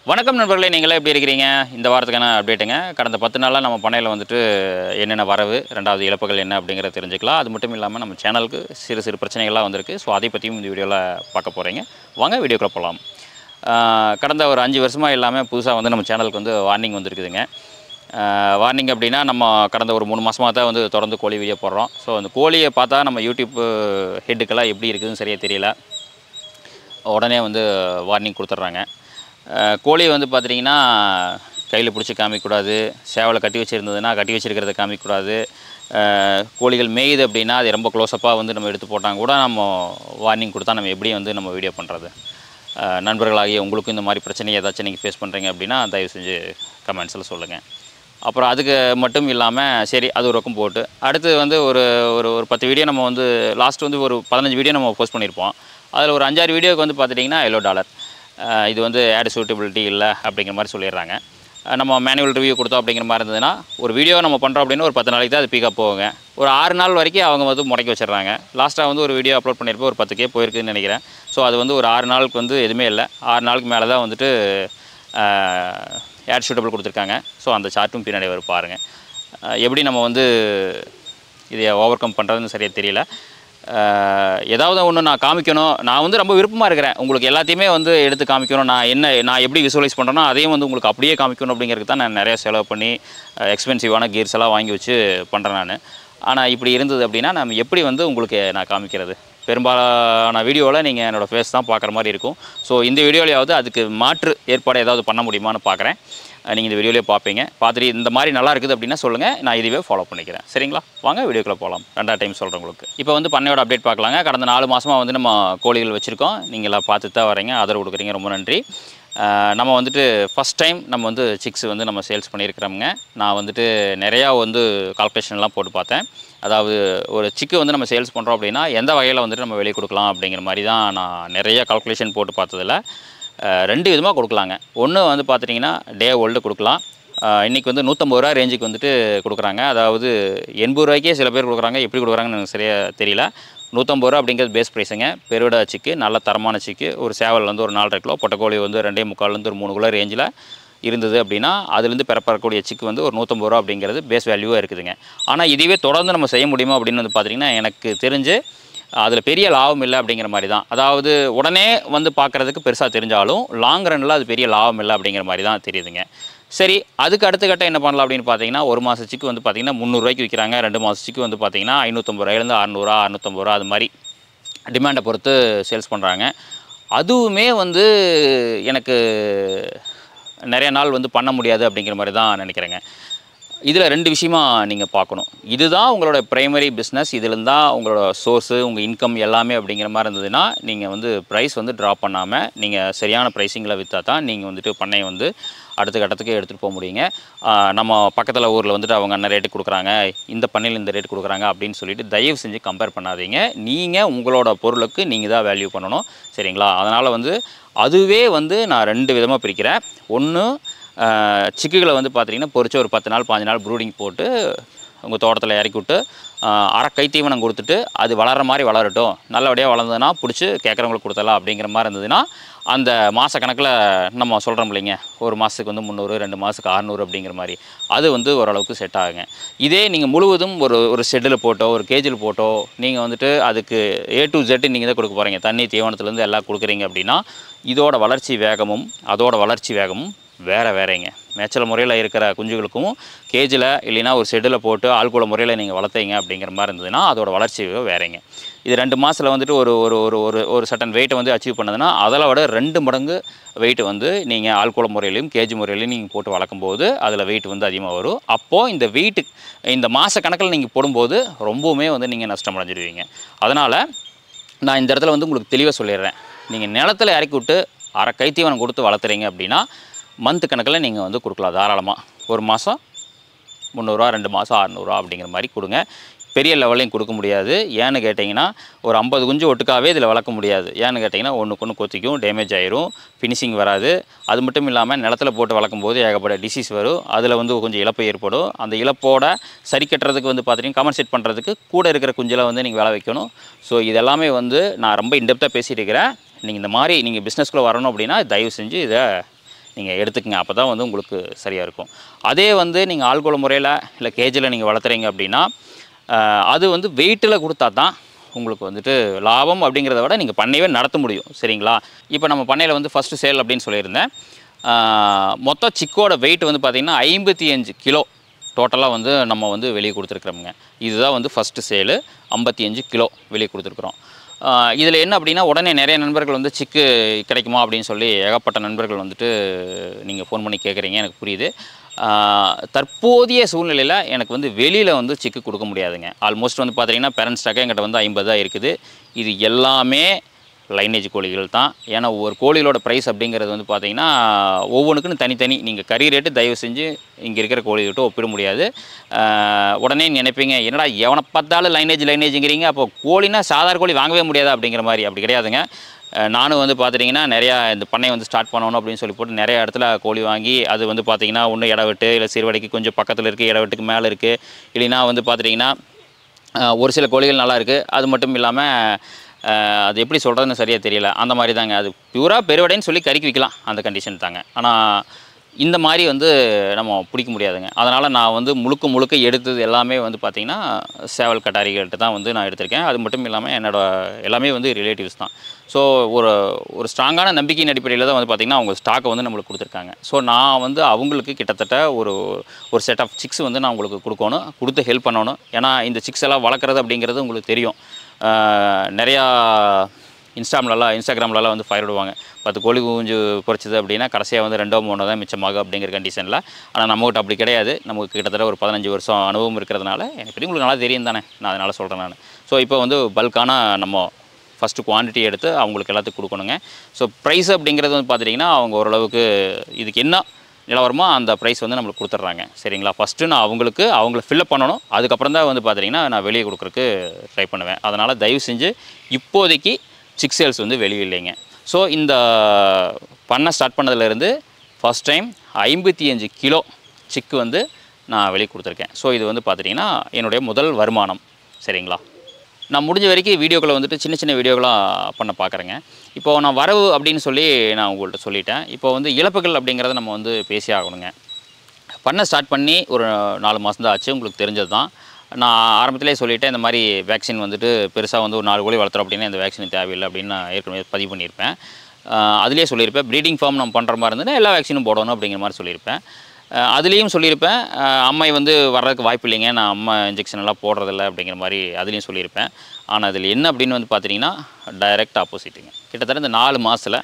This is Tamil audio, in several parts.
வணக்கம் நண்பர்களே நீங்களே எப்படி இருக்கிறீங்க இந்த வாரத்துக்கான அப்டேட்டுங்க கடந்த பத்து நாளாக நம்ம பண்ணையில் வந்துட்டு என்னென்ன வரவு ரெண்டாவது இழப்புகள் என்ன அப்படிங்கிறத தெரிஞ்சுக்கலாம் அது மட்டும் இல்லாமல் நம்ம சேனலுக்கு சிறு சிறு பிரச்சனைகள்லாம் வந்திருக்கு ஸோ அதை பற்றியும் இந்த வீடியோவில் பார்க்க போகிறீங்க வாங்க வீடியோக்குள்ள போகலாம் ஆஹ் கடந்த ஒரு அஞ்சு வருஷமாக இல்லாமல் புதுசாக வந்து நம்ம சேனலுக்கு வந்து வார்னிங் வந்திருக்குதுங்க வார்னிங் அப்படின்னா நம்ம கடந்த ஒரு மூணு மாதமாக தான் வந்து தொடர்ந்து கோழி வீடியோ போடுறோம் ஸோ அந்த கோழியை பார்த்தா நம்ம யூடியூப் ஹெட்டுக்கெல்லாம் எப்படி இருக்குதுன்னு சரியாக தெரியல உடனே வந்து வார்னிங் கொடுத்துட்றாங்க அஹ் கோழி வந்து பார்த்திங்கன்னா கையில் பிடிச்சி காமிக்கக்கூடாது சேவலை கட்டி வச்சுருந்ததுன்னா கட்டி வச்சுருக்கிறத காமிக்கக்கூடாது அஹ் கோழிகள் மேயுது அப்படின்னா அது ரொம்ப க்ளோஸ்அப்பாக வந்து நம்ம எடுத்து போட்டாங்க கூட நம்ம வார்னிங் கொடுத்தா நம்ம எப்படி வந்து நம்ம வீடியோ பண்ணுறது நண்பர்களாகிய உங்களுக்கும் இந்த மாதிரி பிரச்சனையை ஏதாச்சும் நீங்கள் ஃபேஸ் பண்ணுறீங்க அப்படின்னா தயவு செஞ்சு கமெண்ட்ஸில் சொல்லுங்கள் அப்புறம் அதுக்கு மட்டும் இல்லாமல் சரி அது ஒரு பக்கம் போட்டு அடுத்து வந்து ஒரு ஒரு ஒரு பத்து வீடியோ நம்ம வந்து லாஸ்ட் வந்து ஒரு பதினஞ்சு வீடியோ நம்ம போஸ்ட் பண்ணியிருப்போம் அதில் ஒரு அஞ்சாறு வீடியோக்கு வந்து பார்த்துட்டிங்கன்னா எல்லோ டாலர் இது வந்து ஆட் சூட்டபிலிட்டி இல்லை அப்படிங்கிற மாதிரி சொல்லிடுறாங்க அஹ் நம்ம மேனுவல் ரிவ்யூ கொடுத்தோம் அப்படிங்கிற மாதிரி இருந்ததுன்னா ஒரு வீடியோ நம்ம பண்ணுறோம் அப்படின்னு ஒரு பத்து நாளைக்கு தான் அது பிக்கப் போகுங்க ஒரு ஆறு நாள் வரைக்கும் அவங்க வந்து முடக்கி வச்சிடுறாங்க லாஸ்ட்டாக வந்து ஒரு வீடியோ அப்லோட் பண்ணியிருப்போம் ஒரு பத்து கே போயிருக்குதுன்னு நினைக்கிறேன் ஸோ அது வந்து ஒரு ஆறு நாளுக்கு வந்து எதுவுமே இல்லை ஆறு நாளுக்கு மேலே தான் வந்துட்டு ஏட் ஷூட்டபிள் கொடுத்துருக்காங்க ஸோ அந்த சார்ட்டும் பின்னாடி வரும் பாருங்கள் அஹ் எப்படி நம்ம வந்து இதை ஓவர் கம் பண்ணுறதுன்னு சரியாக தெரியல அஹ் ஏதாவது ஒன்று நான் காமிக்கணும் நான் வந்து ரொம்ப விருப்பமாக இருக்கிறேன் உங்களுக்கு எல்லாத்தையுமே வந்து எடுத்து காமிக்கணும் நான் என்ன நான் எப்படி விசுவலைஸ் பண்ணுறேனோ அதையும் வந்து உங்களுக்கு அப்படியே காமிக்கணும் அப்படிங்கிறதுக்கு தான் நான் நிறைய செலவு பண்ணி எக்ஸ்பென்சிவான கீர்ஸ் எல்லாம் வாங்கி வச்சு பண்ணுறேன் நான் ஆனால் இப்படி இருந்தது அப்படின்னா நம்ம எப்படி வந்து உங்களுக்கு நான் காமிக்கிறது பெரும்பாலான வீடியோவில் நீங்கள் என்னோடய ஃபேஸ் தான் பார்க்குற மாதிரி இருக்கும் ஸோ இந்த வீடியோலையாவது அதுக்கு மாற்று ஏற்பாடு ஏதாவது பண்ண முடியுமான்னு பார்க்குறேன் நீங்கள் இந்த வீடியோலேயே பார்ப்பீங்க பார்த்துட்டு இந்த மாதிரி நல்லா இருக்குது அப்படின்னா சொல்லுங்கள் நான் இதுவே ஃபாலோ பண்ணிக்கிறேன் சரிங்களா வாங்க வீடியோக்குள்ளே போகலாம் ரெண்டாவது டைம் சொல்கிறேன் உங்களுக்கு இப்போ வந்து பண்ணையோட அப்டேட் பார்க்கலாங்க கடந்த நாலு மாதமாக வந்து நம்ம கோழிகள் வச்சுருக்கோம் நீங்கள் எல்லாம் பார்த்து தான் வரீங்க ஆதரவு கொடுக்குறீங்க ரொம்ப நன்றி அஹ் நம்ம வந்துட்டு ஃபஸ்ட் டைம் நம்ம வந்து சிக்ஸ் வந்து நம்ம சேல்ஸ் பண்ணியிருக்கிறோமுங்க நான் வந்துட்டு நிறையா வந்து கால்குலேஷன்லாம் போட்டு பார்த்தேன் அதாவது ஒரு சிக்கு வந்து நம்ம சேல்ஸ் பண்ணுறோம் அப்படின்னா எந்த வகையில் வந்துட்டு நம்ம வெளியே கொடுக்கலாம் அப்படிங்கிற மாதிரி தான் நான் நிறைய கால்குலேஷன் போட்டு பார்த்ததில் அஹ் ரெண்டு விதமாக கொடுக்கலாங்க ஒன்று வந்து பார்த்துட்டிங்கன்னா டே ஓல்டு கொடுக்கலாம் அஹ் இன்னைக்கு வந்து நூற்றம்பது ரூபா ரேஞ்சுக்கு வந்துட்டு கொடுக்குறாங்க அதாவது எண்பது ரூபாய்க்கே சில பேர் கொடுக்குறாங்க எப்படி கொடுக்குறாங்கன்னு எனக்கு சரியாக தெரியல நூற்றம்பது ரூபா அப்படிங்கிறது பேஸ் ப்ரைஸுங்க பெருவிட சிக்கு நல்ல தரமான சிக்கு ஒரு சேவல் வந்து ஒரு நாலரை கிலோ பொட்டக்கோழி வந்து ரெண்டே முக்கால்லேருந்து ஒரு மூணு கிலோ ரேஞ்சில் இருந்தது அப்படின்னா அதுலேருந்து பெறப்படக்கூடிய சிக்கு வந்து ஒரு நூற்றம்பது ரூபா அப்படிங்கிறது பேஸ் வேல்யூவாக இருக்குதுங்க ஆனால் இதுவே தொடர்ந்து நம்ம செய்ய முடியுமா அப்படின்னு வந்து பார்த்திங்கன்னா எனக்கு தெரிஞ்சு அதில் பெரிய லாபம் இல்லை அப்படிங்கிற மாதிரி தான் அதாவது உடனே வந்து பார்க்குறதுக்கு பெருசாக தெரிஞ்சாலும் லாங் ரன்னில் அது பெரிய லாபம் இல்லை அப்படிங்கிற மாதிரி தான் தெரியுதுங்க சரி அதுக்கு அடுத்த கட்டம் என்ன பண்ணலாம் அப்படின்னு பார்த்தீங்கன்னா ஒரு மாதத்துக்கு வந்து பார்த்திங்கன்னா முந்நூறுரூவாய்க்கு விற்கிறாங்க ரெண்டு மாதத்துக்கு வந்து பார்த்திங்கன்னா ஐநூற்றம்பது ரூபாயிலேருந்து அறநூறுவா அறநூற்றம்பது ரூபா அது மாதிரி டிமாண்டை பொறுத்து சேல்ஸ் பண்ணுறாங்க அதுவுமே வந்து எனக்கு நிறைய நாள் வந்து பண்ண முடியாது அப்படிங்கிற மாதிரி தான் நினைக்கிறேங்க இதில் ரெண்டு விஷயமா நீங்கள் பார்க்கணும் இதுதான் உங்களோட ப்ரைமரி பிஸ்னஸ் இதுலேருந்து தான் உங்களோட சோர்ஸு உங்கள் இன்கம் எல்லாமே அப்படிங்கிற மாதிரி இருந்ததுன்னா நீங்கள் வந்து ப்ரைஸ் வந்து ட்ராப் பண்ணாமல் நீங்கள் சரியான ப்ரைஸிங்கில் விற்றா தான் நீங்கள் வந்துட்டு பண்ணையை வந்து அடுத்த கட்டத்துக்கு எடுத்துகிட்டு போக முடியுங்க ஆஹ் நம்ம பக்கத்தில் ஊரில் வந்துட்டு அவங்க என்ன ரேட்டு கொடுக்குறாங்க இந்த பண்ணையில் இந்த ரேட் கொடுக்குறாங்க அப்படின்னு சொல்லிட்டு தயவு செஞ்சு கம்பேர் பண்ணாதீங்க நீங்கள் உங்களோட பொருளுக்கு நீங்கள் தான் வேல்யூ பண்ணணும் சரிங்களா அதனால் வந்து அதுவே வந்து நான் ரெண்டு விதமாக பிரிக்கிறேன் ஒன்று சிக்குகளை வந்து பார்த்தீங்கன்னா பொறிச்சு ஒரு பத்து நாள் பாஞ்சு நாள் ப்ரூடிங் போட்டு உங்கள் தோட்டத்தில் இறக்கி விட்டு ஆஹ் அரை கைத்தீவனம் கொடுத்துட்டு அது வளர்கிற மாதிரி வளரட்டும் நல்லபடியாக வளர்ந்ததுன்னா பிடிச்சி கேட்குறவங்களுக்கு கொடுத்தலாம் அப்படிங்கிற மாதிரி இருந்ததுன்னா அந்த மாத கணக்கில் நம்ம சொல்கிறோம் இல்லைங்க ஒரு மாதத்துக்கு வந்து முந்நூறு ரெண்டு மாதத்துக்கு அறநூறு அப்படிங்கிற மாதிரி அது வந்து ஓரளவுக்கு செட் ஆகுங்க இதே நீங்கள் முழுவதும் ஒரு ஒரு ஷெட்டில் போட்டோ ஒரு கேஜில் போட்டோ நீங்கள் வந்துட்டு அதுக்கு ஏ டு ஜெட்டு நீங்கள் தான் கொடுக்க போகிறீங்க தண்ணி தீவனத்துலேருந்து எல்லாம் கொடுக்குறீங்க அப்படின்னா இதோட வளர்ச்சி வேகமும் அதோட வளர்ச்சி வேகமும் வேறு வேறேங்க மேய்ச்சல் முறையில் இருக்கிற குஞ்சுகளுக்கும் கேஜில் இல்லைன்னா ஒரு ஷெட்டில் போட்டு ஆள்கூட முறையில் நீங்கள் வளர்த்தீங்க அப்படிங்கிற மாதிரி இருந்ததுன்னா அதோட வளர்ச்சி வேறேங்க இது ரெண்டு மாதத்தில் வந்துட்டு ஒரு ஒரு ஒரு ஒரு ஒரு சட்டன் வெயிட்டை வந்து அச்சீவ் பண்ணதுன்னா அதில் விட ரெண்டு மடங்கு வெயிட் வந்து நீங்கள் ஆள்கூட முறையிலையும் கேஜி முறையிலையும் நீங்கள் போட்டு வளர்க்கும்போது அதில் வெயிட் வந்து அதிகமாக வரும் அப்போது இந்த வெயிட்டு இந்த மாத கணக்கில் நீங்கள் போடும்போது ரொம்பவுமே வந்து நீங்கள் நஷ்டம் அடைஞ்சிடுவீங்க அதனால் நான் இந்த இடத்துல வந்து உங்களுக்கு தெளிவாக சொல்லிடுறேன் நீங்கள் நிலத்தில் இறக்கி விட்டு அரை கைத்தீவனம் கொடுத்து வளர்த்துறீங்க அப்படின்னா மந்த் கணக்கில் நீங்கள் வந்து கொடுக்கலாம் தாராளமாக ஒரு மாதம் முந்நூறுரூவா ரெண்டு மாதம் அறநூறுவா அப்படிங்கிற மாதிரி கொடுங்க பெரிய லெவல்லையும் கொடுக்க முடியாது ஏன்னு கேட்டிங்கன்னா ஒரு ஐம்பது குஞ்சு ஒட்டுக்காவே இதில் வளர்க்க முடியாது ஏன்னு கேட்டிங்கன்னா ஒன்றுக்கு ஒன்று கொத்திக்கும் டேமேஜ் ஆயிரும் ஃபினிஷிங் வராது அது மட்டும் இல்லாமல் நிலத்துல போட்டு வளர்க்கும் போது ஏகப்பட்ட டிசீஸ் வரும் அதில் வந்து கொஞ்சம் இழப்பு ஏற்படும் அந்த இழப்போட சரி கட்டுறதுக்கு வந்து பார்த்தீங்கன்னா கமன்சேட் பண்ணுறதுக்கு கூட இருக்கிற குஞ்சில் வந்து நீங்கள் வேலை வைக்கணும் ஸோ இதெல்லாமே வந்து நான் ரொம்ப இன்டெப்த்தாக பேசிட்டு இருக்கிறேன் நீங்கள் இந்த மாதிரி நீங்கள் பிஸ்னஸ்க்குள்ளே வரணும் அப்படின்னா தயவு செஞ்சு இதை நீங்கள் எடுத்துக்கங்க அப்போ தான் வந்து உங்களுக்கு சரியாக இருக்கும் அதே வந்து நீங்கள் ஆள்கோல முறையில் இல்லை கேஜில் நீங்கள் வளர்த்துறீங்க அப்படின்னா ஆஹ், அது வந்து வெயிட்டில் கொடுத்தா தான் உங்களுக்கு வந்துட்டு லாபம் அப்படிங்கிறத விட நீங்கள் பண்ணையவே நடத்த முடியும் சரிங்களா இப்போ நம்ம பண்ணையில் வந்து ஃபஸ்ட்டு சேல் அப்படின்னு சொல்லியிருந்தேன் ஆஹ், மொத்த சிக்கோட வெயிட் வந்து பார்த்திங்கன்னா ஐம்பத்தி அஞ்சு கிலோ டோட்டலாக வந்து நம்ம வந்து வெளியே கொடுத்துருக்குறோமுங்க இதுதான் வந்து ஃபஸ்ட்டு சேலு ஐம்பத்தி அஞ்சு கிலோ வெளியே கொடுத்துருக்குறோம் இதில் என்ன அப்படின்னா உடனே நிறைய நண்பர்கள் வந்து சிக்கு கிடைக்குமா அப்படின்னு சொல்லி ஏகப்பட்ட நண்பர்கள் வந்துட்டு நீங்கள் ஃபோன் பண்ணி கேட்குறீங்க எனக்கு புரியுது ஆஹ் தற்போதைய சூழ்நிலையில் எனக்கு வந்து வெளியில் வந்து சிக்கு கொடுக்க முடியாதுங்க ஆல்மோஸ்ட் வந்து பார்த்தீங்கன்னா பேரண்ட் ஸ்டாக்கே எங்கிட்ட வந்து ஐம்பது தான் இருக்குது இது எல்லாமே லைனேஜ் கோழிகள் தான் ஏன்னா ஒவ்வொரு கோழிகளோட ப்ரைஸ் அப்படிங்கிறது வந்து பார்த்தீங்கன்னா ஒவ்வொன்றுக்குன்னு தனித்தனி நீங்கள் கறி ரேட்டு தயவு செஞ்சு இங்கே இருக்கிற கோழிகிட்ட ஒப்பிட முடியாது ஆஹ் உடனே நினைப்பீங்க என்னடா எவனை பார்த்தாலும் லைனேஜ் லைனேஜுங்கிறீங்க அப்போ கோழினா சாதாரண கோழி வாங்கவே முடியாதா அப்படிங்கிற மாதிரி அப்படி கிடையாதுங்க அஹ் நானும் வந்து பார்த்துட்டிங்கன்னா நிறையா இந்த பண்ணை வந்து ஸ்டார்ட் பண்ணணும் அப்படின்னு சொல்லி போட்டு நிறைய இடத்துல கோழி வாங்கி அது வந்து பார்த்தீங்கன்னா ஒன்று இட விட்டு இல்லை சிறுவடைக்கு கொஞ்சம் பக்கத்தில் இருக்குது இட விட்டுக்கு மேலே இருக்குது இல்லைன்னா வந்து பார்த்துட்டிங்கன்னா அஹ் ஒரு சில கோழிகள் நல்லா இருக்குது அது மட்டும் இல்லாமல் அது எப்படி சொல்கிறதுன்னு சரியாக தெரியல அந்த மாதிரி தாங்க அது பியூராக பெருவடைன்னு சொல்லி கறிக்கு விற்கலாம் அந்த கண்டிஷன் தாங்க ஆனால் இந்த மாதிரி வந்து நம்ம பிடிக்க முடியாதுங்க அதனால் நான் வந்து முழுக்க முழுக்க எடுத்தது எல்லாமே வந்து பார்த்திங்கன்னா சேவல் கட்டாரிகள்கிட்ட தான் வந்து நான் எடுத்திருக்கேன் அது மட்டும் இல்லாமல் என்னோட எல்லாமே வந்து ரிலேட்டிவ்ஸ் தான் ஸோ ஒரு ஒரு ஸ்ட்ராங்கான நம்பிக்கையின் அடிப்படையில் தான் வந்து பார்த்திங்கன்னா அவங்க ஸ்டாக்கை வந்து நம்மளுக்கு கொடுத்துருக்காங்க ஸோ நான் வந்து அவங்களுக்கு கிட்டத்தட்ட ஒரு ஒரு செட் ஆஃப் சிக்ஸ் வந்து நான் உங்களுக்கு கொடுக்கணும் கொடுத்து ஹெல்ப் பண்ணணும் ஏன்னா இந்த சிக்ஸ் எல்லாம் வளர்க்குறது அப்படிங்கிறது உங்களுக்கு தெரியும் ஆஹ் நிறையா இன்ஸ்டாம்லலாம் இன்ஸ்டாகிராம்லலாம் வந்து ஃபயர் விடுவாங்க பத்து கோழி குஞ்சு பொறிச்சது அப்படின்னா கடைசியாக வந்து ரெண்டோ மூணோ தான் மிச்சமாகும் அப்படிங்கிற கண்டிஷனில் ஆனால் நம்மகிட்ட அப்படி கிடையாது நமக்கு கிட்டத்தட்ட ஒரு பதினஞ்சு வருஷம் அனுபவம் இருக்கிறதுனால எனக்கு பற்றி உங்களுக்கு நல்லா தெரியும் தானே நான் அதனால் சொல்கிறேன் நான் ஸோ இப்போ வந்து பல்கான நம்ம ஃபஸ்ட்டு குவான்டிட்டி எடுத்து அவங்களுக்கு எல்லாத்துக்கும் கொடுக்கணுங்க ஸோ ப்ரைஸ் அப்படிங்கிறது வந்து பார்த்துட்டிங்கன்னா அவங்க ஓரளவுக்கு இதுக்கு என்ன நிலவரமோ அந்த ப்ரைஸ் வந்து நம்மளுக்கு கொடுத்துட்றாங்க சரிங்களா ஃபஸ்ட்டு நான் அவங்களுக்கு அவங்கள ஃபில்லப் பண்ணணும் அதுக்கப்புறம் தான் வந்து பார்த்தீங்கன்னா நான் வெளியே கொடுக்குறக்கு ட்ரை பண்ணுவேன் அதனால் தயவு செஞ்சு இப்போதைக்கு சிக்ஸ் சேல்ஸ் வந்து வெளியே இல்லைங்க ஸோ இந்த பண்ண ஸ்டார்ட் பண்ணதுலேருந்து ஃபஸ்ட் டைம் ஐம்பத்தி அஞ்சு கிலோ சிக்கு வந்து நான் வெளியே கொடுத்துருக்கேன் ஸோ இது வந்து பார்த்துட்டிங்கன்னா என்னுடைய முதல் வருமானம் சரிங்களா நான் முடிஞ்ச வரைக்கும் வீடியோக்களை வந்துட்டு சின்ன சின்ன வீடியோக்களாக பண்ண பார்க்குறேங்க இப்போ நான் வரவு அப்படின்னு சொல்லி நான் உங்கள்கிட்ட சொல்லிட்டேன் இப்போ வந்து இழப்புகள் அப்படிங்கிறத நம்ம வந்து பேசி ஆகணுங்க பண்ண ஸ்டார்ட் பண்ணி ஒரு நாலு மாதம் தான் ஆச்சு உங்களுக்கு தெரிஞ்சது தான் நான் ஆரம்பத்திலே சொல்லிட்டேன் இந்த மாதிரி வேக்சின் வந்துட்டு பெருசாக வந்து ஒரு நாலு கோழி வளர்த்துறோம் அப்படின்னா இந்த வேக்சின் தேவையில்லை அப்படின்னு நான் ஏற்கனவே பதிவு பண்ணியிருப்பேன் ஆஹ் அதுலேயே சொல்லியிருப்பேன் ப்ரீடிங் ஃபார்ம் நம்ம பண்ணுற மாதிரி இருந்ததுன்னா எல்லா வேக்சினும் போடணும் அப்படிங்கிற மாதிரி சொல்லியிருப்பேன் ஆஹ் அதுலேயும் சொல்லியிருப்பேன் ஆஹ் அம்மை வந்து வர்றதுக்கு வாய்ப்பு இல்லைங்க நான் அம்மா இன்ஜெக்ஷன் எல்லாம் போடுறதில்ல அப்படிங்கிற மாதிரி அதுலேயும் சொல்லியிருப்பேன் ஆனால் அதில் என்ன அப்படின்னு வந்து பார்த்தீங்கன்னா டைரக்ட் ஆப்போசிட்டுங்க கிட்டத்தட்ட இந்த நாலு மாதத்தில்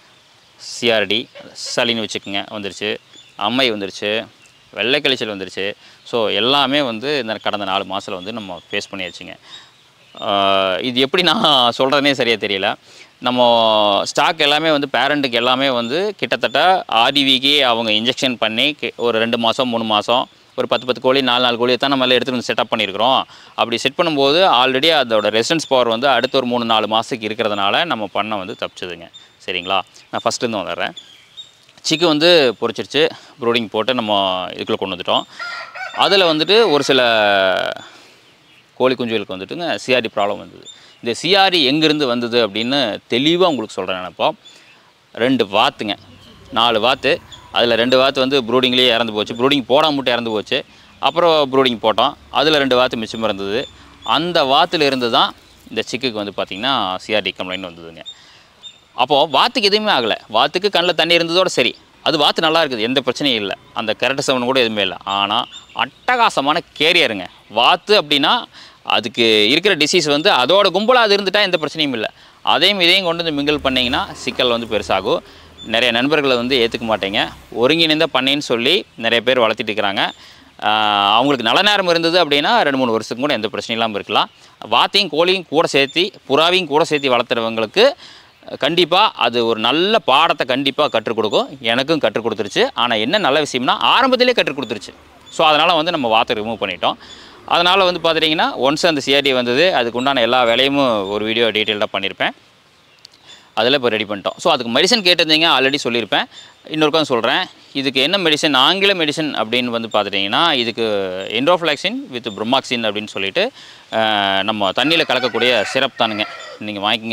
சிஆர்டி சளின்னு வச்சுக்கோங்க வந்துருச்சு அம்மை வந்துருச்சு வெள்ளை கழிச்சல் வந்துருச்சு ஸோ எல்லாமே வந்து இந்த கடந்த நாலு மாதத்தில் வந்து நம்ம ஃபேஸ் பண்ணியாச்சுங்க ஆஹ் இது எப்படி நான் சொல்கிறதுனே சரியாக தெரியல நம்ம ஸ்டாக் எல்லாமே வந்து பேரண்ட்டுக்கு எல்லாமே வந்து கிட்டத்தட்ட ஆர்டிவிக்கு அவங்க இன்ஜெக்ஷன் பண்ணி கி- ஒரு ரெண்டு மாதம் மூணு மாதம் ஒரு பத்து பத்து கோழி நாலு நாலு கோழியை தான் நம்ம எல்லாம் எடுத்துகிட்டு வந்து செட்டப் பண்ணியிருக்கிறோம் அப்படி செட் பண்ணும்போது ஆல்ரெடி அதோட ரெசிடன்ஸ் பவர் வந்து அடுத்த ஒரு மூணு நாலு மாதத்துக்கு இருக்கிறதுனால நம்ம பண்ண வந்து தப்பிச்சதுங்க சரிங்களா நான் ஃபஸ்ட்டுருந்து வந்துடுறேன் சிக்கு வந்து பொரிச்சிருச்சு ப்ரூடிங் போட்டு நம்ம இதுக்குள்ளே கொண்டு வந்துட்டோம் அதில் வந்துட்டு ஒரு சில கோழி குஞ்சுகளுக்கு வந்துட்டுங்க சிஆர்டி ப்ராப்ளம் வந்தது இந்த சிஆர்டி எங்கேருந்து வந்தது அப்படின்னு தெளிவாக உங்களுக்கு சொல்கிறேன் நினைப்போம் ரெண்டு வாத்துங்க நாலு வாத்து அதில் ரெண்டு வாத்து வந்து ப்ரூடிங்லேயே இறந்து போச்சு ப்ரூடிங் போடாம மட்டும் இறந்து போச்சு அப்புறம் ப்ரூடிங் போட்டோம் அதில் ரெண்டு வாத்து மிச்சம் இருந்தது அந்த வாத்துல இருந்து தான் இந்த சிக்குக்கு வந்து பார்த்திங்கன்னா சிஆர்டி கம்ப்ளைண்ட் வந்ததுங்க அப்போது வாத்துக்கு எதுவுமே ஆகலை வாத்துக்கு கண்ணில் தண்ணி இருந்ததோட சரி அது வாத்து நல்லா இருக்குது எந்த பிரச்சனையும் இல்லை அந்த கரெக்ட் செவன் கூட எதுவுமே இல்லை ஆனால் அட்டகாசமான கேரியருங்க வாத்து அப்படின்னா அதுக்கு இருக்கிற டிசீஸ் வந்து அதோட கும்பலாக அது இருந்துட்டால் எந்த பிரச்சனையும் இல்லை அதையும் இதையும் கொண்டு வந்து மிங்கிள் பண்ணிங்கன்னா சிக்கல் வந்து பெருசாகும் நிறைய நண்பர்களை வந்து ஏற்றுக்க மாட்டேங்க ஒருங்கிணைந்த பண்ணைன்னு சொல்லி நிறைய பேர் வளர்த்திட்டு இருக்கிறாங்க ஆஹ் அவங்களுக்கு நல்ல நேரம் இருந்தது அப்படின்னா ரெண்டு மூணு வருஷத்துக்கு கூட எந்த பிரச்சனையும் இல்லாமல் இருக்கலாம் வாத்தையும் கோழியும் கூட சேர்த்து புறாவையும் கூட சேர்த்து வளர்த்துறவங்களுக்கு கண்டிப்பாக அது ஒரு நல்ல பாடத்தை கண்டிப்பாக கற்றுக் கொடுக்கும் எனக்கும் கற்றுக் கொடுத்துருச்சு ஆனால் என்ன நல்ல விஷயம்னா ஆரம்பத்திலே கற்றுக் கொடுத்துருச்சு ஸோ அதனால் வந்து நம்ம வாத்தை ரிமூவ் பண்ணிட்டோம் அதனால் வந்து பார்த்துட்டிங்கன்னா ஒன்ஸ் அந்த சிஆர்டி வந்தது அதுக்கு உண்டான எல்லா வேலையும் ஒரு வீடியோ டீட்டெயில்டாக பண்ணியிருப்பேன் அதில் இப்போ ரெடி பண்ணிட்டோம் ஸோ அதுக்கு மெடிசன் கேட்டிருந்தீங்க ஆல்ரெடி சொல்லியிருப்பேன் இன்னொருக்கம் சொல்கிறேன் இதுக்கு என்ன மெடிசன் ஆங்கில மெடிசன் அப்படின்னு வந்து பார்த்துட்டிங்கன்னா இதுக்கு என்ட்ரோஃப்ளாக்சின் வித் ப்ரொமாக்சின் அப்படின்னு சொல்லிட்டு அஹ், நம்ம தண்ணியில் கலக்கக்கூடிய சிரப் தானுங்க நீங்கள் வாங்கிக்கங்க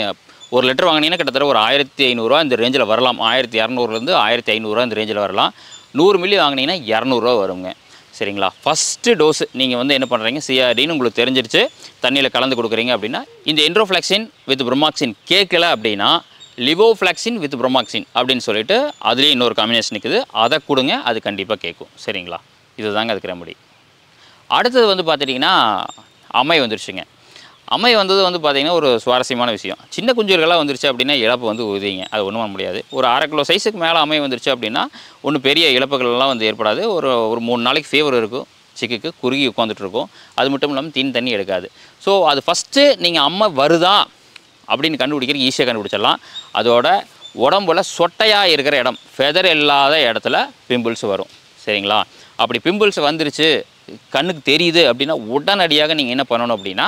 ஒரு லிட்டர் வாங்கினீங்கன்னா கிட்டத்தட்ட ஒரு ஆயிரத்தி ஐநூறுரூவா இந்த ரேஞ்சில் வரலாம் ஆயிரத்தி இரநூறுலேருந்து ஆயிரத்தி ஐநூறுரூவா இந்த ரேஞ்சில் வரலாம் நூறு மில்லி வாங்கினீங்கன்னா இரநூறுவா வருங்க சரிங்களா ஃபஸ்ட்டு டோஸ் நீங்கள் வந்து என்ன பண்ணுறீங்க சிஆர்டின்னு உங்களுக்கு தெரிஞ்சிருச்சு தண்ணியில் கலந்து கொடுக்குறீங்க அப்படின்னா இந்த என்ட்ரோஃப்ளாக்சின் வித் ப்ரொமாக்சின் கேட்கல அப்படின்னா லிவோஃப்ளாக்சின் வித் ப்ரொமாக்சின் அப்படின்னு சொல்லிட்டு அதுலேயும் இன்னொரு காம்பினேஷன் இருக்குது அதை கொடுங்க அது கண்டிப்பாக கேட்கும் சரிங்களா இதுதாங்க அதுக்கு ரெமடி அடுத்தது வந்து பார்த்துட்டிங்கன்னா அம்மை வந்துருச்சுங்க அம்மை வந்தது வந்து பார்த்திங்கன்னா ஒரு சுவாரஸ்யமான விஷயம் சின்ன குஞ்சுகளாக வந்துருச்சு அப்படின்னா இழப்பு வந்து உதவிங்க அது ஒன்றும் பண்ண முடியாது ஒரு அரை கிலோ சைஸுக்கு மேலே அம்மை வந்துருச்சு அப்படின்னா ஒன்றும் பெரிய இழப்புகள்லாம் வந்து ஏற்படாது ஒரு ஒரு மூணு நாளைக்கு ஃபீவர் இருக்கும் சிக்குக்கு குறுகி உட்காந்துட்டு இருக்கும் அது மட்டும் இல்லாமல் தீன் தண்ணி எடுக்காது ஸோ அது ஃபஸ்ட்டு நீங்கள் அம்மை வருதா அப்படின்னு கண்டுபிடிக்கிறது ஈஸியாக கண்டுபிடிச்சிடலாம் அதோட உடம்புல சொட்டையாக இருக்கிற இடம் ஃபெதர் இல்லாத இடத்துல பிம்பிள்ஸ் வரும் சரிங்களா அப்படி பிம்பிள்ஸ் வந்துருச்சு கண்ணுக்கு தெரியுது அப்படின்னா உடனடியாக நீங்கள் என்ன பண்ணணும் அப்படின்னா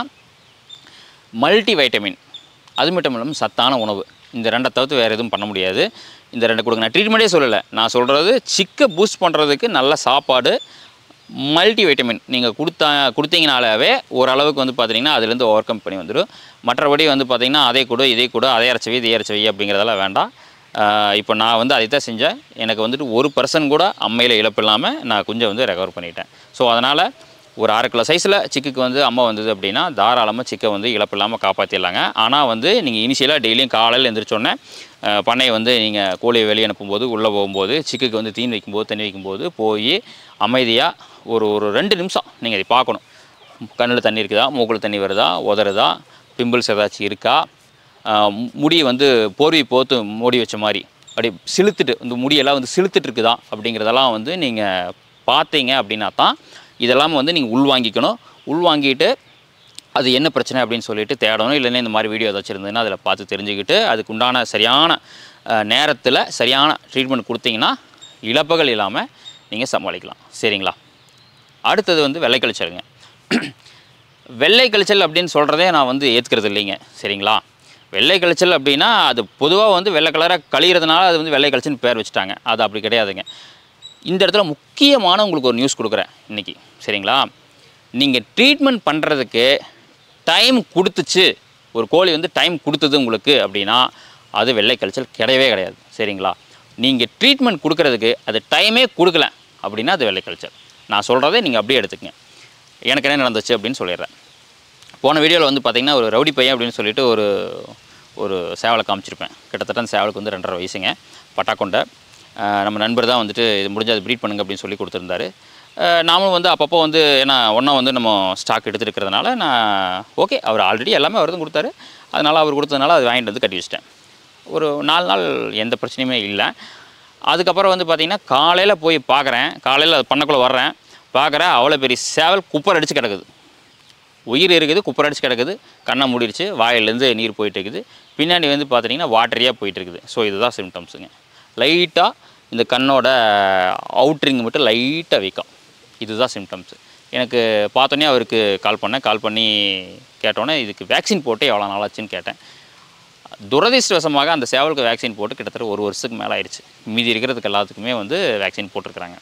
மல்டி வைட்டமின் அது மட்டும் இல்லாமல் சத்தான உணவு இந்த ரெண்டை தவிர்த்து வேறு எதுவும் பண்ண முடியாது இந்த ரெண்டு கொடுங்க நான் ட்ரீட்மெண்ட்டே சொல்லலை நான் சொல்கிறது சிக்கை பூஸ்ட் பண்ணுறதுக்கு நல்ல சாப்பாடு மல்டி வைட்டமின் நீங்கள் கொடுத்தா கொடுத்தீங்கனாலே ஓரளவுக்கு வந்து பார்த்தீங்கன்னா அதுலேருந்து ஓவர் கம் பண்ணி வந்துடும் மற்றபடி வந்து பார்த்தீங்கன்னா அதே கூட இதே கூட அதே அரைச்சவை இதே அரைச்சவை அப்படிங்கிறதெல்லாம் வேண்டாம் ஆஹ் இப்போ நான் வந்து அதை தான் செஞ்சேன் எனக்கு வந்துட்டு ஒரு பர்சன் கூட அம்மையில் இழப்பு இல்லாமல் நான் கொஞ்சம் வந்து ரெக்கவர் பண்ணிட்டேன் ஸோ அதனால் ஒரு அரை கிலோ சைஸில் சிக்குக்கு வந்து அம்மா வந்தது அப்படின்னா தாராளமாக சிக்கை வந்து இழப்பு இல்லாமல் காப்பாற்றிடலாங்க ஆனால் வந்து நீங்கள் இனிஷியலாக டெய்லியும் காலையில் எழுந்திரிச்சோன்னே பண்ணையை வந்து நீங்கள் கோழியை வெளியே அனுப்பும்போது உள்ளே போகும்போது சிக்குக்கு வந்து தீன் வைக்கும்போது தண்ணி வைக்கும்போது போய் அமைதியாக ஒரு ஒரு ரெண்டு நிமிஷம் நீங்கள் இதை பார்க்கணும் கண்ணில் தண்ணி இருக்குதா மூக்கில் தண்ணி வருதா உதறுதா பிம்பிள்ஸ் ஏதாச்சும் இருக்கா ஆஹ் மு- முடி வந்து போர்வை போத்து மூடி வச்ச மாதிரி அப்படி சிலுத்துட்டு இந்த முடியெல்லாம் வந்து சிலுத்துட்டு இருக்குதா அப்படிங்கிறதெல்லாம் வந்து நீங்கள் பார்த்தீங்க அப்படின்னா தான் இதெல்லாம் வந்து நீங்கள் உள்வாங்கிக்கணும் உள்வாங்கிட்டு அது என்ன பிரச்சனை அப்படின்னு சொல்லிட்டு தேடணும் இல்லைன்னா இந்த மாதிரி வீடியோ ஏதாச்சும் இருந்ததுன்னா அதில் பார்த்து தெரிஞ்சுக்கிட்டு அதுக்கு உண்டான சரியான நேரத்தில் சரியான ட்ரீட்மெண்ட் கொடுத்தீங்கன்னா இழப்புகள் இல்லாமல் நீங்கள் சமாளிக்கலாம் சரிங்களா அடுத்தது வந்து வெள்ளை கழிச்சலுங்க வெள்ளை கழிச்சல் அப்படின்னு சொல்கிறதே நான் வந்து ஏற்றுக்கிறது இல்லைங்க சரிங்களா வெள்ளை கழிச்சல் அப்படின்னா அது பொதுவாக வந்து வெள்ளை கலராக கழிகிறதுனால அது வந்து வெள்ளை கழிச்சல்னு பேர் வச்சுட்டாங்க அது அப்படி கிடையாதுங்க இந்த இடத்துல முக்கியமான உங்களுக்கு ஒரு நியூஸ் கொடுக்குறேன் இன்றைக்கி சரிங்களா நீங்கள் ட்ரீட்மெண்ட் பண்ணுறதுக்கு டைம் கொடுத்துச்சு ஒரு கோழி வந்து டைம் கொடுத்தது உங்களுக்கு அப்படின்னா அது வெள்ளை கழிச்சல் கிடையவே கிடையாது சரிங்களா நீங்கள் ட்ரீட்மெண்ட் கொடுக்கறதுக்கு அது டைமே கொடுக்கல அப்படின்னா அது வெள்ளை கழிச்சல் நான் சொல்கிறதை நீங்கள் அப்படியே எடுத்துக்கங்க எனக்கு என்ன நடந்துச்சு அப்படின்னு சொல்லிடுறேன் போன வீடியோவில் வந்து பார்த்தீங்கன்னா ஒரு ரவுடி பையன் அப்படின்னு சொல்லிட்டு ஒரு ஒரு சேவலை காமிச்சிருப்பேன் கிட்டத்தட்ட அந்த சேவலுக்கு வந்து ரெண்டரை வயசுங்க பட்டாக்கொண்டை அஹ் நம்ம நண்பர் தான் வந்துட்டு இது முடிஞ்சு அது ப்ரீட் பண்ணுங்க அப்படின்னு சொல்லி கொடுத்துருந்தாரு அஹ் நாமளும் வந்து அப்பப்போ வந்து ஏன்னா ஒன்றா வந்து நம்ம ஸ்டாக் எடுத்துருக்கிறதுனால நான் ஓகே அவர் ஆல்ரெடி எல்லாமே அவர் தான் கொடுத்தாரு அதனால் அவர் கொடுத்ததுனால அது வாங்கிட்டு வந்து கட்டி வச்சிட்டேன் ஒரு நாலு நாள் எந்த பிரச்சனையுமே இல்லை அதுக்கப்புறம் வந்து பார்த்திங்கன்னா காலையில் போய் பார்க்குறேன் காலையில் அது பண்ணக்குள்ளே வர்றேன் பார்க்குறேன் அவ்வளோ பெரிய சேவல் குப்பர் அடித்து கிடக்குது உயிர் இருக்குது குப்பர் அடிச்சு கிடக்குது கண்ணை மூடிடுச்சு வாயிலேருந்து நீர் போயிட்டு இருக்குது பின்னாடி வந்து பார்த்தீங்கன்னா வாட்டரியாக போயிட்டு இருக்குது ஸோ இதுதான் சிம்டம்ஸுங்க லைட்டாக இந்த கண்ணோட அவுட்ரிங் மட்டும் லைட்டாக வீக்கம் இதுதான் சிம்டம்ஸு எனக்கு பார்த்தோன்னே அவருக்கு கால் பண்ணேன் கால் பண்ணி கேட்டோன்னே இதுக்கு வேக்சின் போட்டு எவ்வளோ நாளாச்சுன்னு கேட்டேன் துரதிர்ஷ்டவசமாக அந்த சேவலுக்கு வேக்சின் போட்டு கிட்டத்தட்ட ஒரு வருஷத்துக்கு மேலே ஆயிடுச்சு மீதி இருக்கிறதுக்கு எல்லாத்துக்குமே வந்து வேக்சின் போட்டிருக்கிறாங்க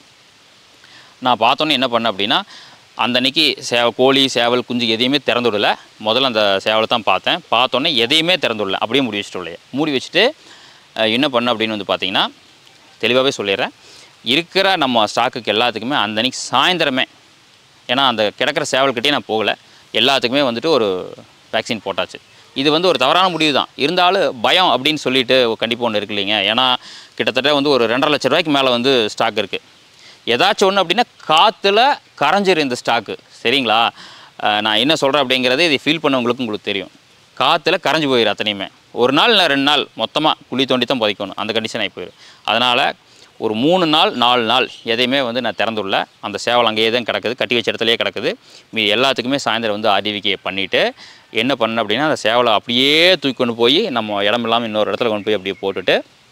நான் பார்த்தோன்னே என்ன பண்ணேன் அப்படின்னா அந்த அன்னைக்கு சேவ கோழி சேவல் குஞ்சு எதையுமே திறந்து விடல முதல்ல அந்த சேவலை தான் பார்த்தேன் பார்த்தோன்னே எதையுமே திறந்து விடல அப்படியே மூடி வச்சுட்டு உள்ளே மூடி வச்சுட்டு அஹ், என்ன பண்ணேன் அப்படின்னு வந்து பார்த்தீங்கன்னா தெளிவாகவே சொல்லிடுறேன் இருக்கிற நம்ம ஸ்டாக்குக்கு எல்லாத்துக்குமே அந்த அன்னைக்கு சாயந்தரமே ஏன்னா அந்த கிடக்கிற சேவல்கிட்டே நான் போகலை எல்லாத்துக்குமே வந்துட்டு ஒரு வேக்சின் போட்டாச்சு இது வந்து ஒரு தவறான முடிவு தான் இருந்தாலும் பயம் அப்படின்னு சொல்லிட்டு கண்டிப்பாக ஒன்று இருக்கு இல்லைங்க ஏன்னா கிட்டத்தட்ட வந்து ஒரு ரெண்டரை லட்ச ரூபாய்க்கு மேலே வந்து ஸ்டாக் இருக்குது ஏதாச்சும் ஒன்று அப்படின்னா காற்றுல கரைஞ்சிரும் இந்த ஸ்டாக்கு சரிங்களா அஹ் நான் என்ன சொல்கிறேன் அப்படிங்கிறது இதை ஃபீல் பண்ணவங்களுக்கும் உங்களுக்கு தெரியும் காற்றுல கரைஞ்சி போயிடும் அத்தனையுமே ஒரு நாள் இல்லை ரெண்டு நாள் மொத்தமாக குழி தோண்டி தான் புதைக்கணும் அந்த கண்டிஷன் ஆகி போயிடும் அதனால் ஒரு மூணு நாள் நாலு நாள் எதையுமே வந்து நான் திறந்துள்ள அந்த சேவல் அங்கேயே தான் கிடக்குது கட்டி வச்ச இடத்துலையே கிடக்குது மீதி எல்லாத்துக்குமே சாயந்தரம் வந்து ஆர்டிவிகே பண்ணிவிட்டு என்ன பண்ணேன் அப்படின்னா அந்த சேவலை அப்படியே தூக்கி கொண்டு போய் நம்ம இடம் இல்லாமல் இன்னொரு இடத்துல கொண்டு போய் அப்படியே போட்டுட்டு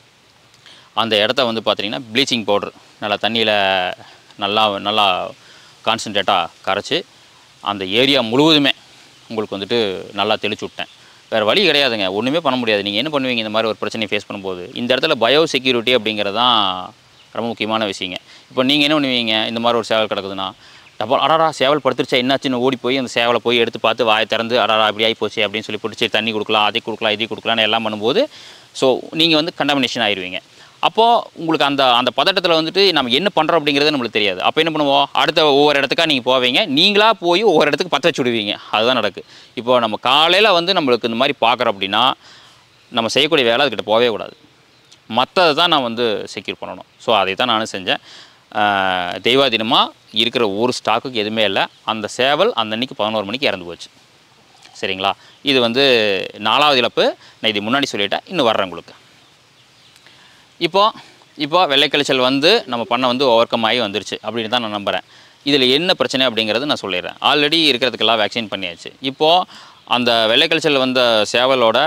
அந்த இடத்த வந்து பார்த்தீங்கன்னா ப்ளீச்சிங் பவுடர் நல்லா தண்ணியில் நல்லா நல்லா கான்சன்ட்ரேட்டாக கரைச்சி அந்த ஏரியா முழுவதுமே உங்களுக்கு வந்துட்டு நல்லா தெளிச்சு விட்டேன் வேறு வழி கிடையாதுங்க ஒன்றுமே பண்ண முடியாது நீங்கள் என்ன பண்ணுவீங்க இந்த மாதிரி ஒரு பிரச்சனையை ஃபேஸ் பண்ணும்போது இந்த இடத்துல பயோ செக்யூரிட்டி அப்படிங்கிறது தான் ரொம்ப முக்கியமான விஷயங்க இப்போ நீங்கள் என்ன பண்ணுவீங்க இந்த மாதிரி ஒரு சேவல் கிடக்குதுன்னா டபா அடாடா சேவல் படுத்துருச்சா என்னாச்சுன்னு ஓடி போய் அந்த சேவலை போய் எடுத்து பார்த்து வாயை திறந்து அடாடா இப்படி ஆகி போச்சு அப்படின்னு சொல்லி பிடிச்சி தண்ணி கொடுக்கலாம் அதை கொடுக்கலாம் இதை கொடுக்கலாம்னு எல்லாம் பண்ணும்போது ஸோ நீங்கள் வந்து கண்டாமினேஷன் ஆயிடுவீங்க அப்போது உங்களுக்கு அந்த அந்த பதட்டத்தில் வந்துட்டு நம்ம என்ன பண்ணுறோம் அப்படிங்கிறது நம்மளுக்கு தெரியாது அப்போ என்ன பண்ணுவோம் அடுத்த ஒவ்வொரு இடத்துக்கா நீங்கள் போவீங்க நீங்களாக போய் ஒவ்வொரு இடத்துக்கு பற்ற வச்சு விடுவீங்க அதுதான் நடக்கு இப்போ நம்ம காலையில் வந்து நம்மளுக்கு இந்த மாதிரி பார்க்குறோம் அப்படின்னா நம்ம செய்யக்கூடிய வேலை அதுக்கிட்ட போகவே கூடாது மற்றதை தான் நான் வந்து செக்யூர் பண்ணணும் ஸோ அதை தான் நானும் செஞ்சேன் ஆஹ் தெய்வாதீனமாக இருக்கிற ஒரு ஸ்டாக்குக்கு எதுவுமே இல்லை அந்த சேவல் அந்த அன்னைக்கு பதினோரு மணிக்கு இறந்து போச்சு சரிங்களா இது வந்து நாலாவது இழப்பு நான் இது முன்னாடி சொல்லிட்டேன் இன்னும் வர்றேன் உங்களுக்கு இப்போ இப்போ வெள்ளைக்கழிச்சல் வந்து நம்ம பண்ண வந்து ஓவர் கம் ஆகி வந்துருச்சு அப்படின்னு தான் நான் நம்புகிறேன் இதில் என்ன பிரச்சனை அப்படிங்கிறது நான் சொல்லிடுறேன் ஆல்ரெடி இருக்கிறதுக்கெல்லாம் வேக்சின் பண்ணியாச்சு இப்போது அந்த வெள்ளைக்கழிச்சல் வந்த சேவலோட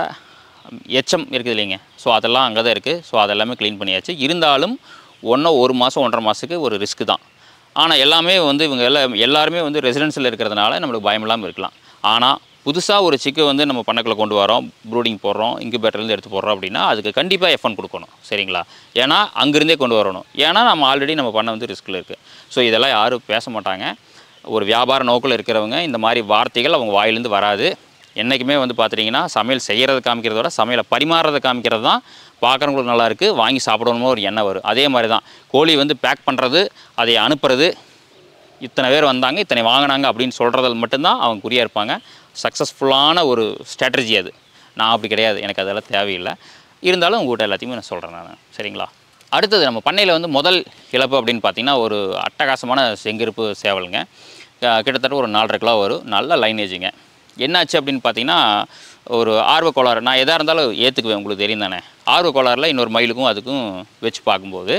எச்சம் இருக்குது இல்லைங்க ஸோ அதெல்லாம் அங்கே தான் இருக்குது ஸோ அதெல்லாமே க்ளீன் பண்ணியாச்சு இருந்தாலும் ஒன்றும் ஒரு மாதம் ஒன்றரை மாதத்துக்கு ஒரு ரிஸ்க்கு தான் ஆனால் எல்லாமே வந்து இவங்க எல்லாம் எல்லாருமே வந்து ரெசிடென்சியில் இருக்கிறதுனால நம்மளுக்கு பயம் இல்லாமல் இருக்கலாம் ஆனால் புதுசாக ஒரு சிக்கு வந்து நம்ம பண்ணைக்குள்ள கொண்டு வரோம் ப்ரூடிங் போடுறோம் இன்குபேட்டர்லேருந்து எடுத்து போடுறோம் அப்படின்னா அதுக்கு கண்டிப்பாக எஃப்என் கொடுக்கணும் சரிங்களா ஏன்னா அங்கேருந்தே கொண்டு வரணும் ஏன்னா நம்ம ஆல்ரெடி நம்ம பண்ண வந்து ரிஸ்கில் இருக்குது ஸோ இதெல்லாம் யாரும் பேச மாட்டாங்க ஒரு வியாபார நோக்கில் இருக்கிறவங்க இந்த மாதிரி வார்த்தைகள் அவங்க வாயிலேருந்து வராது என்றைக்குமே வந்து பார்த்துட்டிங்கன்னா சமையல் செய்கிறத காமிக்கிறத விட சமையலை பரிமாறுறதை காமிக்கிறது தான் பார்க்குறவங்களுக்கு நல்லா இருக்குது வாங்கி சாப்பிடணுமோ ஒரு எண்ணம் வரும் அதே மாதிரி தான் கோழி வந்து பேக் பண்ணுறது அதை அனுப்புறது இத்தனை பேர் வந்தாங்க இத்தனை வாங்கினாங்க அப்படின்னு சொல்கிறதில் மட்டும்தான் அவங்க குறியாக இருப்பாங்க சக்ஸஸ்ஃபுல்லான ஒரு ஸ்ட்ராட்டஜி அது நான் அப்படி கிடையாது எனக்கு அதெல்லாம் தேவையில்லை இருந்தாலும் உங்கள்கிட்ட எல்லாத்தையுமே நான் சொல்கிறேன் நான் சரிங்களா அடுத்தது நம்ம பண்ணையில் வந்து முதல் இழப்பு அப்படின்னு பார்த்தீங்கன்னா ஒரு அட்டகாசமான செங்கிருப்பு சேவலுங்க அஹ் கிட்டத்தட்ட ஒரு நாலரை கிலோ வரும் நல்ல லைனேஜுங்க என்னாச்சு அப்படின்னு பார்த்தீங்கன்னா ஒரு ஆர்வ கோளாறு நான் எதாக இருந்தாலும் ஏற்றுக்குவேன் உங்களுக்கு தெரியும் தானே ஆர்வ கோளாறில் இன்னொரு மயிலுக்கும் அதுக்கும் வச்சு பார்க்கும்போது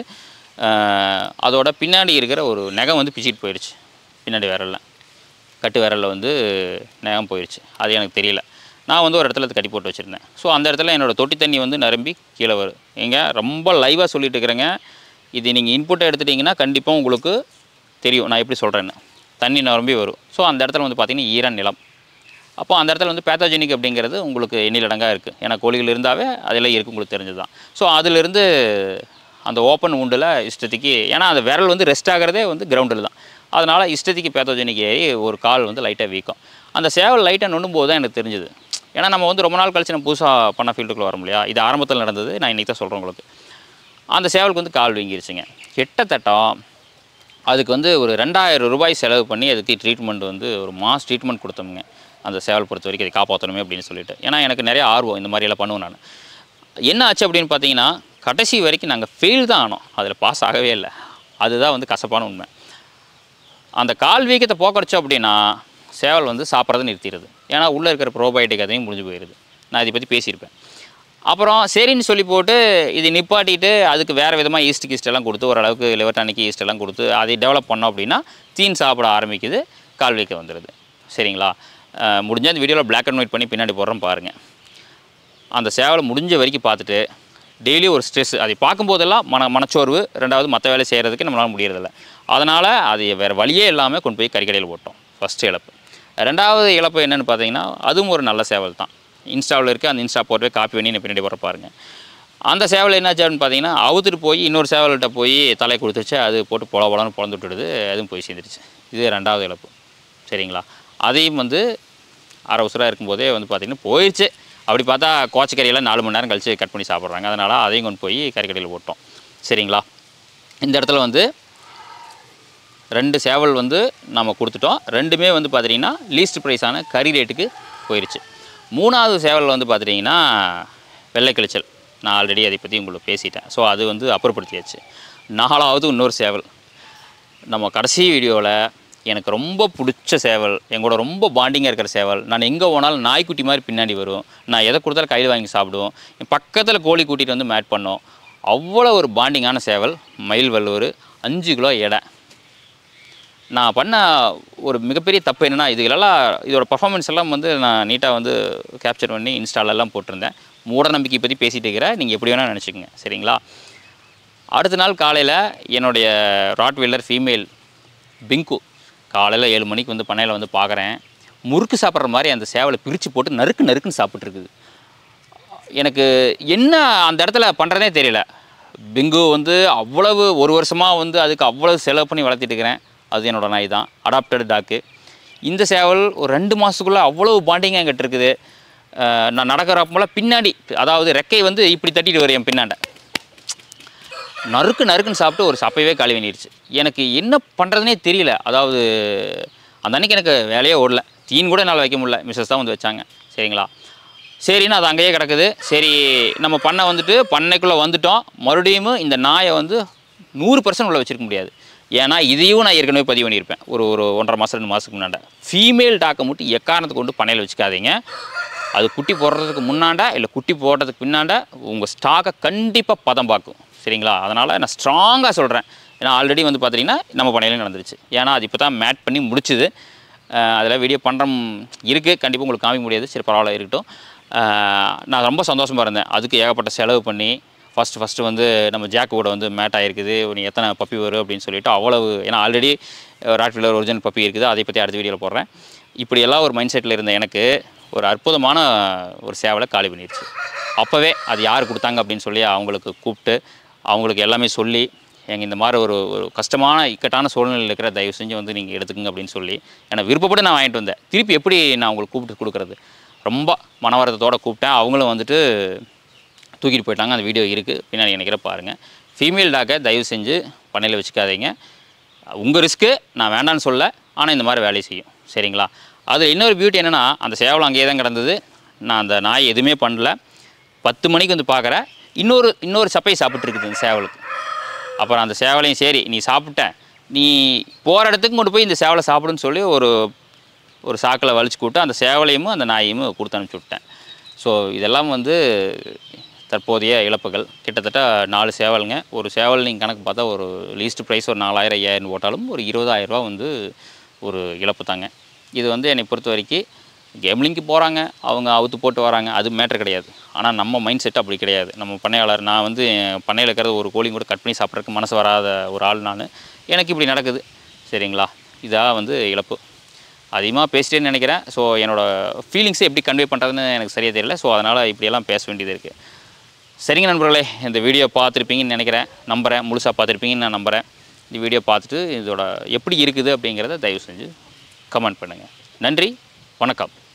அஹ், அதோட பின்னாடி இருக்கிற ஒரு நகம் வந்து பிச்சிட்டு போயிடுச்சு பின்னாடி விரலில் கட்டு விரலில் வந்து நகம் போயிடுச்சு அது எனக்கு தெரியல நான் வந்து ஒரு இடத்துல அது கட்டி போட்டு வச்சுருந்தேன் ஸோ அந்த இடத்துல என்னோடய தொட்டி தண்ணி வந்து நிரம்பி கீழே வரும் ஏங்க ரொம்ப லைவாக சொல்லிட்டு இருக்கிறேங்க இது நீங்கள் இன்புட்டை எடுத்துட்டிங்கன்னா கண்டிப்பாக உங்களுக்கு தெரியும் நான் எப்படி சொல்கிறேன்னு தண்ணி நிரம்பி வரும் ஸோ அந்த இடத்துல வந்து பார்த்திங்கன்னா ஈர நிலம் அப்போ அந்த இடத்துல வந்து பேத்தாஜெனிக் அப்படிங்கிறது உங்களுக்கு எண்ணிலடங்காக இருக்குது ஏன்னா கோழிகள் இருந்தாவே அதெல்லாம் இருக்குது உங்களுக்கு தெரிஞ்சது தான் ஸோ அதிலிருந்து அந்த ஓப்பன் உண்டில் இஷ்டத்துக்கு ஏன்னா அந்த விரல் வந்து ரெஸ்ட் ஆகிறதே வந்து கிரவுண்டில் தான் அதனால் இஷ்டத்துக்கு பேத்தோஜெனிக் ஏறி ஒரு கால் வந்து லைட்டாக வீக்கம் அந்த சேவல் லைட்டாக நொண்ணும் போது தான் எனக்கு தெரிஞ்சுது ஏன்னா நம்ம வந்து ரொம்ப நாள் கழிச்சு நம்ம புதுசாக பண்ண ஃபீல்டுக்குள்ள வரோம் இல்லையா இது ஆரம்பத்தில் நடந்தது நான் இன்றைக்கி தான் சொல்கிறேன் உங்களுக்கு அந்த சேவலுக்கு வந்து கால் வீங்கிருச்சுங்க கிட்டத்தட்ட அதுக்கு வந்து ஒரு ரெண்டாயிரம் ரூபாய் செலவு பண்ணி அதுக்கு ட்ரீட்மெண்ட் வந்து ஒரு மாஸ் ட்ரீட்மெண்ட் கொடுத்தோமுங்க அந்த சேவல் பொறுத்த வரைக்கும் அதை காப்பாற்றணுமே அப்படின்னு சொல்லிட்டு ஏன்னா எனக்கு நிறைய ஆர்வம் இந்த மாதிரி எல்லாம் பண்ணுவேன் நான் என்ன ஆச்சு அப்படின்னு பார்த்தீங்கன்னா கடைசி வரைக்கும் நாங்கள் ஃபெயில் தான் ஆனோம் அதில் பாஸ் ஆகவே இல்லை அதுதான் வந்து கசப்பான உண்மை அந்த கால் வீக்கத்தை போக்கடிச்சோம் அப்படின்னா சேவல் வந்து சாப்பிட்றதை நிறுத்திடுது ஏன்னா உள்ளே இருக்கிற ப்ரோபயோட்டிக் அதையும் முடிஞ்சு போயிடுது நான் இதை பற்றி பேசியிருப்பேன் அப்புறம் சரின்னு சொல்லி போட்டு இது நிப்பாட்டிட்டு அதுக்கு வேறு விதமாக ஈஸ்ட் கீஸ்ட் எல்லாம் கொடுத்து ஓரளவுக்கு லிவர் டானிக் ஈஸ்ட் எல்லாம் கொடுத்து அதை டெவலப் பண்ணோம் அப்படின்னா தீன் சாப்பிட ஆரம்பிக்குது கால் வீக்க வந்துடுது சரிங்களா அஹ் முடிஞ்ச அந்த வீடியோவில் Black அண்ட் ஒயிட் பண்ணி பின்னாடி போடுறோம் பாருங்கள் அந்த சேவலை முடிஞ்ச வரைக்கும் பார்த்துட்டு டெய்லி ஒரு ஸ்ட்ரெஸ் அதை பார்க்கும்போதெல்லாம் மன மனச்சோர்வு ரெண்டாவது மற்ற வேலை செய்கிறதுக்கு நம்மளால் முடியறதில்ல அதனால் அது வேறு வழியே இல்லாமல் கொண்டு போய் கறிக்கடையில் போட்டோம் ஃபஸ்ட்டு இழப்பு ரெண்டாவது இழப்பு என்னென்னு பார்த்தீங்கன்னா அதுவும் ஒரு நல்ல சேவல் தான் இன்ஸ்டாவில் இருக்குது அந்த இன்ஸ்டா போட்டு காப்பி பண்ணி நான் பின்னாடி போகிற பாருங்க அந்த சேவல் என்னாச்சு அப்படின்னு பார்த்தீங்கன்னா அவுத்துட்டு போய் இன்னொரு சேவல்கிட்ட போய் தலை கொடுத்துருச்சு அது போட்டு பொல பொலன்னு பொழந்து விட்டுடுது அதுவும் போய் சேர்ந்துருச்சு இது ரெண்டாவது இழப்பு சரிங்களா அதையும் வந்து அரை உசுராக இருக்கும்போதே வந்து பார்த்திங்கன்னா போயிடுச்சு அப்படி பார்த்தா கோச்சக்கறியெல்லாம் நாலு மணி நேரம் கழித்து கட் பண்ணி சாப்பிட்றாங்க அதனால் அதையும் கொண்டு போய் கறிக்கடையில் போட்டோம் சரிங்களா இந்த இடத்துல வந்து ரெண்டு சேவல் வந்து நம்ம கொடுத்துட்டோம் ரெண்டுமே வந்து பார்த்திங்கன்னா லீஸ்ட் ப்ரைஸான கறி ரேட்டுக்கு போயிடுச்சு மூணாவது சேவல் வந்து பார்த்துட்டிங்கன்னா வெள்ளை கிழிச்சல் நான் ஆல்ரெடி அதை பற்றி உங்களுக்கு பேசிட்டேன் ஸோ அது வந்து அப்புறப்படுத்தியாச்சு நாலாவது இன்னொரு சேவல் நம்ம கடைசி வீடியோவில் எனக்கு ரொம்ப பிடிச்ச சேவல் எங்களோட ரொம்ப பாண்டிங்காக இருக்கிற சேவல் நான் எங்கே போனாலும் நாய்க்குட்டி மாதிரி பின்னாடி வரும் நான் எதை கொடுத்தாலும் கையில் வாங்கி சாப்பிடுவோம் என் பக்கத்தில் கோழி கூட்டிகிட்டு வந்து மேட் பண்ணோம் அவ்வளோ ஒரு பாண்டிங்கான சேவல் மயில் வல்லூர் அஞ்சு கிலோ எடை நான் பண்ண ஒரு மிகப்பெரிய தப்பு என்னென்னா இதுகளெல்லாம் இதோட பர்ஃபார்மன்ஸ் எல்லாம் வந்து நான் நீட்டாக வந்து கேப்சர் பண்ணி இன்ஸ்டாலெல்லாம் போட்டிருந்தேன் மூட நம்பிக்கை பற்றி பேசிகிட்டு இருக்கிறேன் நீங்கள் எப்படி வேணால் நினச்சிக்கோங்க சரிங்களா அடுத்த நாள் காலையில் என்னுடைய ராட்வீலர் ஃபீமேல் பிங்கு காலையில் ஏழு மணிக்கு வந்து பண்ணையில் வந்து பார்க்குறேன் முறுக்கு சாப்பிட்ற மாதிரி அந்த சேவலை பிரித்து போட்டு நறுக்கு நறுக்குன்னு சாப்பிட்ருக்குது எனக்கு என்ன அந்த இடத்துல பண்ணுறதே தெரியல பிங்கு வந்து அவ்வளவு ஒரு வருஷமாக வந்து அதுக்கு அவ்வளவு செலவு பண்ணி வளர்த்திட்டு இருக்கிறேன் அது என்னோட நாய் தான் அடாப்டட் டாக்கு இந்த சேவல் ஒரு ரெண்டு மாதத்துக்குள்ளே அவ்வளோ பாண்டிங் என்கிட்ட இருக்குது அஹ் நான் நடக்கிறப்போலாம் பின்னாடி அதாவது ரெக்கை வந்து இப்படி தட்டிட்டு வரும் என் பின்னாண்ட நறுக்கு நறுக்குன்னு சாப்பிட்டு ஒரு சப்பையவே காலி பண்ணிடுச்சு எனக்கு என்ன பண்ணுறதுனே தெரியல அதாவது அந்த அன்னைக்கு எனக்கு வேலையே ஓடல தீன் கூட என்னால் வைக்க முடியல மிஸ்ஸஸ் தான் வந்து வச்சாங்க சரிங்களா சரின்னு அது அங்கேயே கிடக்குது சரி நம்ம பண்ணை வந்துட்டு பண்ணைக்குள்ளே வந்துட்டோம் மறுபடியும் இந்த நாயை வந்து நூறு பர்சன்ட் உள்ள வச்சிருக்க முடியாது ஏன்னா இதையும் நான் ஏற்கனவே பதிவு பண்ணியிருப்பேன் ஒரு ஒரு ஒன்றரை மாதம் ரெண்டு மாதத்துக்கு முன்னாண்ட ஃபீமேல் டாக்கை மட்டும் எக்காரணத்துக்கு கொண்டு பண்ணையில் வச்சுக்காதீங்க அது குட்டி போடுறதுக்கு முன்னாண்ட இல்லை குட்டி போடுறதுக்கு பின்னாண்ட உங்கள் ஸ்டாக்கை கண்டிப்பாக பதம் பார்க்கும் சரிங்களா அதனால் நான் ஸ்ட்ராங்காக சொல்கிறேன் ஏன்னா ஆல்ரெடி வந்து பார்த்தீங்கன்னா நம்ம பண்ணையில நடந்துருச்சு ஏன்னா அது இப்போ தான் மேட் பண்ணி முடிச்சுது அதில் வீடியோ பண்ணுறோம் இருக்குது கண்டிப்பாக உங்களுக்கு காமிக்க முடியாது சரி பரவாயில்ல இருக்கட்டும் அஹ் நான் ரொம்ப சந்தோஷமாக இருந்தேன் அதுக்கு ஏகப்பட்ட செலவு பண்ணி ஃபஸ்ட்டு ஃபஸ்ட்டு வந்து நம்ம ஜாக்கு கூட வந்து மேட் ஆகிருக்குது நீ எத்தனை பப்பி வரும் அப்படின்னு சொல்லிட்டு அவ்வளவு ஏன்னா ஆல்ரெடி ராட்ஃபில்லர் ஒரிஜினல் பப்பி இருக்குது அதை பற்றி அடுத்த வீடியோவில் போடுறேன் இப்படி எல்லாம் ஒரு மைண்ட் செட்டில் இருந்த எனக்கு ஒரு அற்புதமான ஒரு சேவலை காலி பண்ணிடுச்சு அப்போவே அது யார் கொடுத்தாங்க அப்படின்னு சொல்லி அவங்களுக்கு கூப்பிட்டு அவங்களுக்கு எல்லாமே சொல்லி எங்கள் இந்த மாதிரி ஒரு ஒரு கஷ்டமான இக்கட்டான சூழ்நிலையில் இருக்கிற தயவு செஞ்சு வந்து நீங்கள் எடுத்துக்கங்க அப்படின்னு சொல்லி எனக்கு விருப்பப்பட்டு நான் வாங்கிட்டு வந்தேன் திருப்பி எப்படி நான் உங்களுக்கு கூப்பிட்டு கொடுக்குறது ரொம்ப மனவரத்தோடு கூப்பிட்டேன் அவங்களும் வந்துட்டு தூக்கிட்டு போயிட்டாங்க அந்த வீடியோ இருக்குது பின்னாடி நினைக்கிற பாருங்கள் ஃபீமேல் டாக்கை தயவு செஞ்சு பண்ணையில் வச்சுக்காதீங்க உங்கள் ரிஸ்க்கு நான் வேண்டான்னு சொல்ல ஆனால் இந்த மாதிரி வேலையை செய்யும் சரிங்களா அதில் இன்னொரு பியூட்டி என்னென்னா அந்த சேவலம் அங்கேயே தான் கிடந்தது நான் அந்த நாய் எதுவுமே பண்ணல பத்து மணிக்கு வந்து பார்க்குறேன் இன்னொரு இன்னொரு சப்பை சாப்பிட்ருக்குது இந்த சேவலுக்கு அப்புறம் அந்த சேவலையும் சரி நீ சாப்பிட்ட நீ போகிற இடத்துக்கு கொண்டு போய் இந்த சேவலை சாப்பிடுன்னு சொல்லி ஒரு ஒரு சாக்கில் வலிச்சு கூப்பிட்டு அந்த சேவலையும் அந்த நாயையும் கொடுத்து அனுப்பிச்சி விட்டேன் ஸோ இதெல்லாம் வந்து தற்போதைய இழப்புகள் கிட்டத்தட்ட நாலு சேவலுங்க ஒரு சேவல் நீங்கள் கணக்கு பார்த்தா ஒரு லீஸ்ட் ப்ரைஸ் ஒரு நாலாயிரம் ஐயாயிரம் போட்டாலும் ஒரு இருபதாயிரம் ரூபா வந்து ஒரு இழப்பு தாங்க இது வந்து என்னை பொறுத்த வரைக்கும் கேம்லிங்க்கு போகிறாங்க அவங்க அவுத்து போட்டு வராங்க அது மேட்டர் கிடையாது ஆனால் நம்ம மைண்ட் செட் அப்படி கிடையாது நம்ம பண்ணையாளர் நான் வந்து என் பண்ணையில் இருக்கிற ஒரு கோழியும் கூட கட் பண்ணி சாப்பிட்றதுக்கு மனசு வராத ஒரு ஆள் நான் எனக்கு இப்படி நடக்குது சரிங்களா இதாக வந்து இழப்பு அதிகமாக பேசிட்டேன்னு நினைக்கிறேன் ஸோ என்னோடய ஃபீலிங்ஸை எப்படி கன்வே பண்ணுறதுன்னு எனக்கு சரியாக தெரியல ஸோ அதனால் இப்படியெல்லாம் பேச வேண்டியது இருக்குது சரிங்க நண்பர்களே இந்த வீடியோ பார்த்துருப்பீங்கன்னு நினைக்கிறேன் நம்புகிறேன் முழுசாக பார்த்துருப்பீங்கன்னு நான் நம்புகிறேன் இந்த வீடியோ பார்த்துட்டு இதோட எப்படி இருக்குது அப்படிங்கிறத தயவு செஞ்சு கமெண்ட் பண்ணுங்கள் நன்றி வணக்கம்